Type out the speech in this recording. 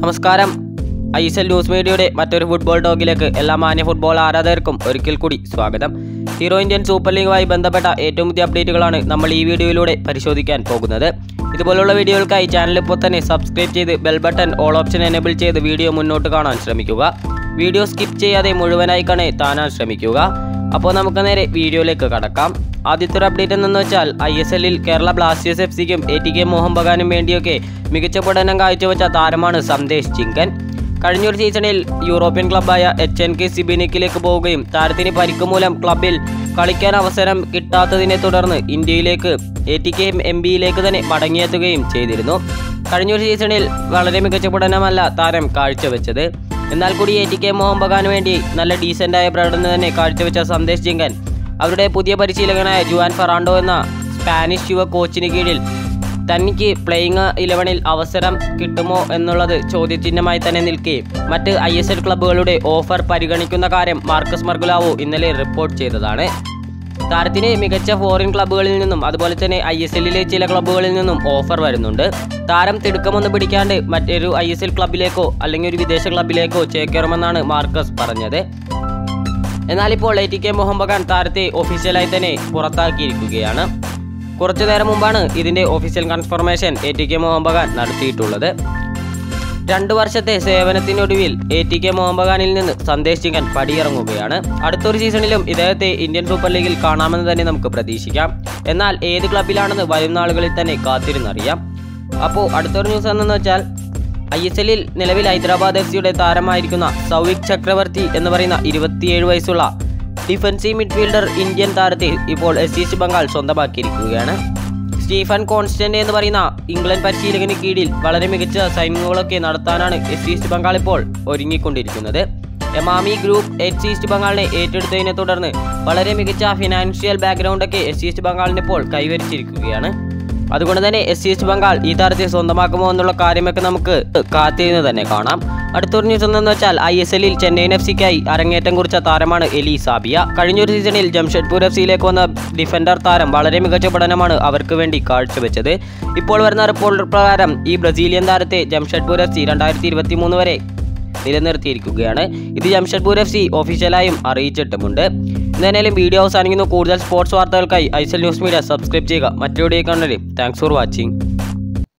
നമസ്കാരം I S L news മീഡിയയുടെ മറ്റൊരു ഫുട്ബോൾ ടോക്കിലേക്ക് എല്ലാ മാന്യ ഫുട്ബോൾ ആരാധകർക്കും ഒരിക്കൽ കൂടി സ്വാഗതം ഹീറോ ഇന്ത്യൻ സൂപ്പർ ലീഗുമായി ബന്ധപ്പെട്ട ഏറ്റവും പുതിയ അപ്ഡേറ്റുകളാണ് നമ്മൾ ഈ വീഡിയോയിലൂടെ പരിശോധിക്കാൻ പോകുന്നത് ഇതുപോലുള്ള വീഡിയോകൾക്കായി ചാനൽ ഇപ്പോൾ തന്നെ സബ്സ്ക്രൈബ് ചെയ്ത് bell button all option enable ചെയ്ത് വീഡിയോ മുന്നോട്ട് കാണാൻ ശ്രമിക്കുക വീഡിയോ സ്കിപ്പ് ചെയ്യാതെ മുഴുവനായി കാണേ താനാൻ ശ്രമിക്കുക അപ്പോൾ നമുക്ക് നേരെ വീഡിയോയിലേക്ക് കടക്കാം ആദ്യത്തെ ഒരു അപ്ഡേറ്റ് എന്നു വെച്ചാൽ ഐ എസ് എല്ലിൽ കേരള ബ്ലാസ്റ്റേഴ്സ് എഫ് സിക്കും എ ടി കെ മോഹൻ ബഗാനും വേണ്ടിയൊക്കെ മികച്ച പഠനം കാഴ്ചവെച്ച താരമാണ് സന്ദേശ് ചിങ്കൻ കഴിഞ്ഞൊരു സീസണിൽ യൂറോപ്യൻ ക്ലബ്ബായ എച്ച് എൻ കെ സിബിനിക്കിലേക്ക് പോവുകയും താരത്തിന് പരിക്ക് മൂലം ക്ലബിൽ കളിക്കാൻ അവസരം കിട്ടാത്തതിനെ തുടർന്ന് ഇന്ത്യയിലേക്ക് എ ടി കെ എം ബിയിലേക്ക് തന്നെ മടങ്ങിയെത്തുകയും ചെയ്തിരുന്നു കഴിഞ്ഞൊരു സീസണിൽ വളരെ മികച്ച പഠനമല്ല താരം കാഴ്ചവെച്ചത് എന്നാൽ കൂടി എ ടി കെ മോഹൻ ബഗാന് വേണ്ടി നല്ല ഡീസൻ്റായ പ്രകടനം തന്നെ കാഴ്ചവെച്ച സന്ദേശ് ജിങ്കൻ അവരുടെ പുതിയ പരിശീലകനായ ജുവാൻ ഫെറാണ്ടോ എന്ന സ്പാനിഷ് യുവ കോച്ചിന് കീഴിൽ തനിക്ക് പ്ലേയിങ് ഇലവനിൽ അവസരം കിട്ടുമോ എന്നുള്ളത് ചോദ്യചിഹ്നമായി തന്നെ നിൽക്കെ മറ്റ് ഐ എസ് എൽ ക്ലബ്ബുകളുടെ ഓഫർ പരിഗണിക്കുന്ന കാര്യം മാർക്കസ് മർഗുലാവോ ഇന്നലെ റിപ്പോർട്ട് ചെയ്തതാണ് താരത്തിന് മികച്ച ഫോറിൻ ക്ലബ്ബുകളിൽ നിന്നും അതുപോലെ തന്നെ ഐ എസ് എല്ലിലെ ചില ക്ലബ്ബുകളിൽ നിന്നും ഓഫർ വരുന്നുണ്ട് താരം തിടുക്കമൊന്നും പിടിക്കാണ്ട് മറ്റൊരു ഐ എസ് എൽ ക്ലബ്ബിലേക്കോ അല്ലെങ്കിൽ ഒരു വിദേശ ക്ലബ്ബിലേക്കോ ചേക്കേറുമെന്നാണ് മാർക്കസ് പറഞ്ഞത് എന്നാൽ ഇപ്പോൾ A T K Mohun Bagan താരത്തെ ഒഫീഷ്യലായി തന്നെ പുറത്താക്കിയിരിക്കുകയാണ് കുറച്ചു നേരം മുമ്പാണ് ഇതിന്റെ official confirmation A T K Mohun Bagan നടത്തിയിട്ടുള്ളത് രണ്ടു വർഷത്തെ സേവനത്തിനൊടുവിൽ എ ടി കെ മോഹൻ ബഗാനിൽ നിന്ന് സന്ദേശ് ചിങ്കൻ പടിയിറങ്ങുകയാണ് അടുത്തൊരു സീസണിലും ഇദ്ദേഹത്തെ ഇന്ത്യൻ സൂപ്പർ ലീഗിൽ കാണാമെന്ന് തന്നെ നമുക്ക് പ്രതീക്ഷിക്കാം എന്നാൽ ഏത് ക്ലബിലാണെന്ന് വരും നാളുകളിൽ തന്നെ കാത്തിരുന്നറിയാം അപ്പോൾ അടുത്തൊരു ന്യൂസ് എന്തെന്ന് വെച്ചാൽ ഐ എസ് എല്ലിൽ നിലവിൽ ഹൈദരാബാദ് എഫ് സിയുടെ താരമായിരിക്കുന്ന സൗവിക് ചക്രവർത്തി എന്ന് പറയുന്ന ഇരുപത്തിയേഴ് വയസ്സുള്ള ഡിഫൻസീവ് മിഡ്ഫീൽഡർ ഇന്ത്യൻ താരത്തെ ഇപ്പോൾ എസ് ഈസ്റ്റ് ബംഗാൾ സ്വന്തമാക്കിയിരിക്കുകയാണ് സ്റ്റീഫൻ കോൺസ്റ്റന്റ് എന്ന് പറയുന്ന ഇംഗ്ലണ്ട് പരിശീലകന് കീഴിൽ വളരെ മികച്ച സൈനികങ്ങളൊക്കെ നടത്താനാണ് എസ് ഈസ്റ്റ് ബംഗാൾ ഇപ്പോൾ ഒരുങ്ങിക്കൊണ്ടിരിക്കുന്നത് എമാമി ഗ്രൂപ്പ് എസ് ഈസ്റ്റ് ബംഗാളിനെ ഏറ്റെടുത്തതിനെ തുടർന്ന് വളരെ മികച്ച ഫിനാൻഷ്യൽ ബാക്ക്ഗ്രൗണ്ടൊക്കെ എസ് ഈസ്റ്റ് ബംഗാളിന് ഇപ്പോൾ കൈവരിച്ചിരിക്കുകയാണ് അതുകൊണ്ട് തന്നെ എസ് ഈസ്റ്റ് ബംഗാൾ ഈ താരത്തെ സ്വന്തമാക്കുമോ എന്നുള്ള കാര്യമൊക്കെ നമുക്ക് കാത്തിരുന്ന് തന്നെ കാണാം അടുത്തൊരു ന്യൂസ് എന്തെന്ന് വെച്ചാൽ ഐ എസ് എല്ലിൽ ചെന്നൈയിൻ എഫ് സിക്കായി അരങ്ങേറ്റം കുറിച്ച താരമാണ് എലി സാബിയ കഴിഞ്ഞൊരു സീസണിൽ ജംഷഡ്പൂർ എഫ് സിയിലേക്ക് വന്ന ഡിഫൻഡർ താരം വളരെ മികച്ച പഠനമാണ് അവർക്ക് വേണ്ടി കാഴ്ചവെച്ചത് ഇപ്പോൾ വരുന്ന റിപ്പോർട്ട് പ്രകാരം ഈ ബ്രസീലിയൻ താരത്തെ ജംഷഡ്പൂർ എഫ് സി രണ്ടായിരത്തി ഇരുപത്തി മൂന്ന് വരെ നിലനിർത്തിയിരിക്കുകയാണ് ഇത് ജംഷഡ്പൂർ എഫ് സി ഒഫീഷ്യലായും അറിയിച്ചിട്ടുമുണ്ട് എന്തായാലും വീഡിയോ അവസാനിക്കുന്നു കൂടുതൽ സ്പോർട്സ് വാർത്തകൾക്കായി ഐസൽ ന്യൂസ് മീഡിയ സബ്സ്ക്രൈബ് ചെയ്യുക മറ്റു വീഡിയോ കാണുന്നത് താങ്ക്സ് ഫോർ വാച്ചിങ്